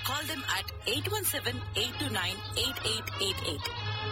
Call them at 817-829-8888.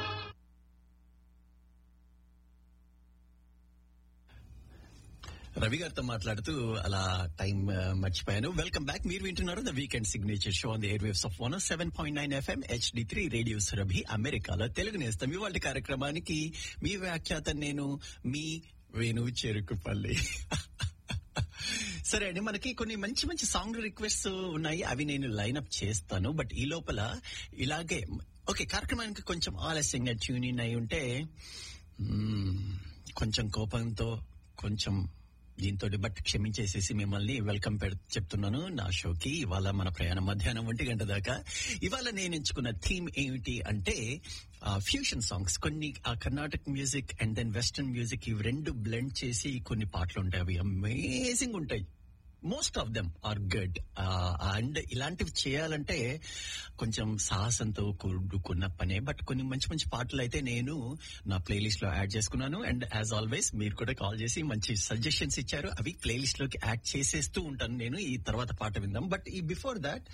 Ravi గారితో మాట్లాడుతూ అలా టైం ఆ, మర్చిపోయాను వెల్కమ్ బ్యాక్ మీరు వింటున్నారు the weekend signature show on the air waves of one seven point nine FM HD three radio Surabhi అమెరికాలో తెలుగు నేస్తాం ఇవాళ కార్యక్రమానికి మీ వ్యాఖ్యాత నేను మీ వేణు చెరుకుపల్లి సరే అండి మనకి కొన్ని మంచి మంచి సాంగ్ రిక్వెస్ట్ ఉన్నాయి అవి నేను లైన్అప్ చేస్తాను బట్ ఈ లోపల ఇలాగే ఓకే కార్యక్రమానికి కొంచెం ఆలస్యంగా ట్యూన్ ఇన్ అయి ఉంటే మ్మ్, కొంచెం కోపంతో కొంచెం దీంతో బట్ క్షమించేసేసి మిమ్మల్ని వెల్కమ్ పెడ చెప్తున్నాను నా షోకి ఇవాళ మన ప్రయాణం మధ్యాహ్నం ఒంటి గంట దాకా ఇవాళ నేను ఎంచుకున్న థీమ్ ఏమిటి అంటే ఫ్యూషన్ సాంగ్స్ కొన్ని ఆ Carnatic music and then western music ఇవి రెండు బ్లెండ్ చేసి కొన్ని పాటలు ఉంటాయి అవి అమేజింగ్ ఉంటాయి most of them are good and ఇలాంటివి చేయాలంటే కొంచెం సాహసంతో కూడుకున్న పనే బట్ కొన్ని మంచి మంచి పాటలు అయితే నేను నా ప్లేలిస్ట్ లో యాడ్ చేసుకున్నాను అండ్ యాజ్ ఆల్వేస్ మీరు కూడా కాల్ చేసి మంచి సజెషన్స్ ఇచ్చారు అవి ప్లేలిస్ట్ లోకి యాడ్ చేసేస్తూ ఉంటాను నేను ఈ తర్వాత పాట విందాం బట్ ఈ బిఫోర్ దాట్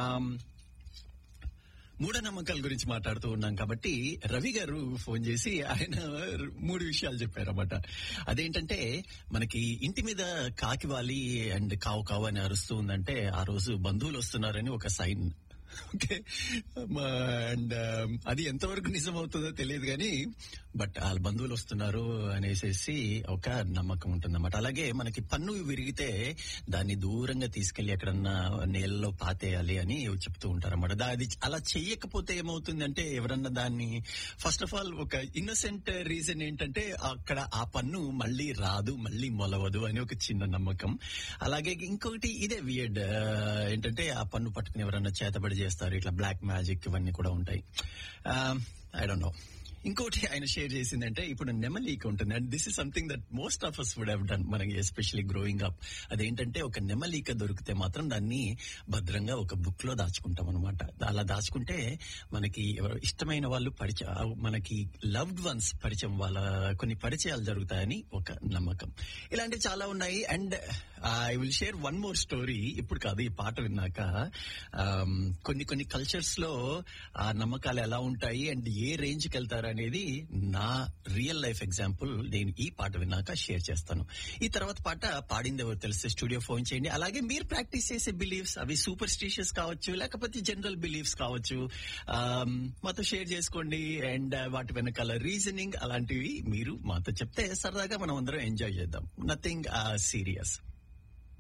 మూఢనమ్మకాల గురించి మాట్లాడుతూ ఉన్నాం కాబట్టి రవి గారు ఫోన్ చేసి ఆయన మూడు విషయాలు చెప్పారన్నమాట అదేంటంటే మనకి ఇంటి మీద కాకి వాలి అండ్ కావు కావు అని అరుస్తూ ఉందంటే ఆ రోజు బంధువులు వస్తున్నారని ఒక సైన్ ఓకే అండ్ అది ఎంతవరకు నిజం అవుతుందో తెలియదు కానీ బట్ వాళ్ళ బంధువులు వస్తున్నారు అనేసి ఒక నమ్మకం ఉంటుందన్నమాట అలాగే మనకి పన్ను విరిగితే దాన్ని దూరంగా తీసుకెళ్లి ఎక్కడన్నా నేలలో పాతేయాలి అని చెప్తూ ఉంటారన్నమాట దా- అది అలా చెయ్యకపోతే ఏమవుతుందంటే ఎవరన్నా దాన్ని ఫస్ట్ ఆఫ్ ఆల్ ఒక ఇన్నోసెంట్ రీజన్ ఏంటంటే అక్కడ ఆ పన్ను మళ్ళీ రాదు మళ్ళీ మొలవదు అని ఒక చిన్న నమ్మకం అలాగే ఇంకొకటి ఇదే వియర్డ్ ఏంటంటే ఆ పన్ను పట్టుకుని ఎవరన్నా చేతబడి చేస్తారు ఇట్లా బ్లాక్ మ్యాజిక్ ఇవన్నీ కూడా ఉంటాయి ఐ డోంట్ నో ఇంకోటి ఆయన షేర్ చేసిందంటే ఇప్పుడు నెమలీక ఉంటుంది and this is something that most of us would have done మనకి ఎస్పెషల్లీ గ్రోయింగ్ అప్ అదేంటంటే ఒక నెమలీక దొరికితే మాత్రం దాన్ని భద్రంగా ఒక బుక్ లో దాచుకుంటాం అనమాట అలా దాచుకుంటే మనకి ఎవరు ఇష్టమైన వాళ్ళు పరిచయం మనకి లవ్డ్ వన్స్ పరిచయం వాళ్ళ కొన్ని పరిచయాలు జరుగుతాయని ఒక నమ్మకం ఇలాంటివి చాలా ఉన్నాయి and I will share one more story ఇప్పుడు కాదు ఈ పాట విన్నాక um, కొన్ని కొన్ని కల్చర్స్ లో ఆ నమ్మకాలు ఎలా ఉంటాయి అండ్ ఏ రేంజ్ కి వెళ్తారు అనేది నా రియల్ లైఫ్ ఎగ్జాంపుల్ నేను ఈ పాట విన్నాక షేర్ చేస్తాను ఈ తర్వాత పాట పాడింది ఎవరు తెలిస్తే స్టూడియో ఫోన్ చేయండి అలాగే మీరు ప్రాక్టీస్ చేసే బిలీఫ్స్ అవి సూపర్ స్టిషియస్ కావచ్చు లేకపోతే జనరల్ బిలీఫ్స్ కావచ్చు um, మాతో షేర్ చేసుకోండి అండ్ వాటి వెనకాల రీజనింగ్ అలాంటివి మీరు మాతో చెప్తే సరదాగా మనం అందరం ఎంజాయ్ చేద్దాం నథింగ్ సీరియస్